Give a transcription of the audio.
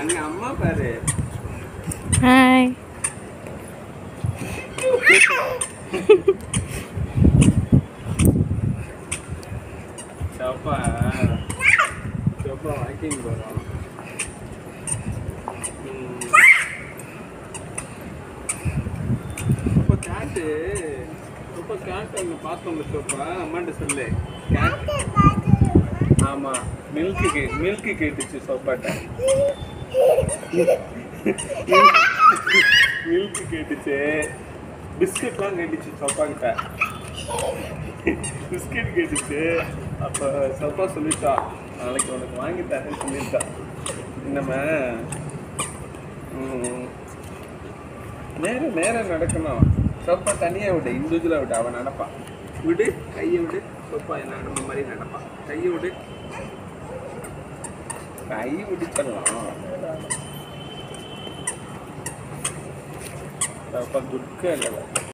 அங்க அம்மா பாரு ஹாய் சப்பா சப்பா வாக்கிங் போறோம் ம். அப்ப கேட்டு அப்ப கேட்டு அங்க பார்த்தோம்ல சோப்பா அம்மாட்ட சொல்லு கேட் ஆமா மில்க் கே மில்க் கேட்டுச்சு சோப்பாட்ட மில்க் கேட்டுச்சு பிஸ்கட்லாம் கேட்டுச்சு சோப்பா கிட்ட பிஸ்கட் கேட்டுச்சு அப்போ சோப்பா சொல்லிட்டா நாளைக்கு உனக்கு வாங்கி தரேன்னு சொல்லிட்டா என்னம்மா ம். நேரம் நேரம் நடக்கணும் சோப்பா தனியாக விடு இண்டிவிஜுவலாக விடு அவன் நடப்பான் விடு கையை விடு சோப்பா என்ன நம்ம மாதிரி நடப்பான் கையை விடு கை விடுத்தலாம் சோப்பா குட்க இல்லை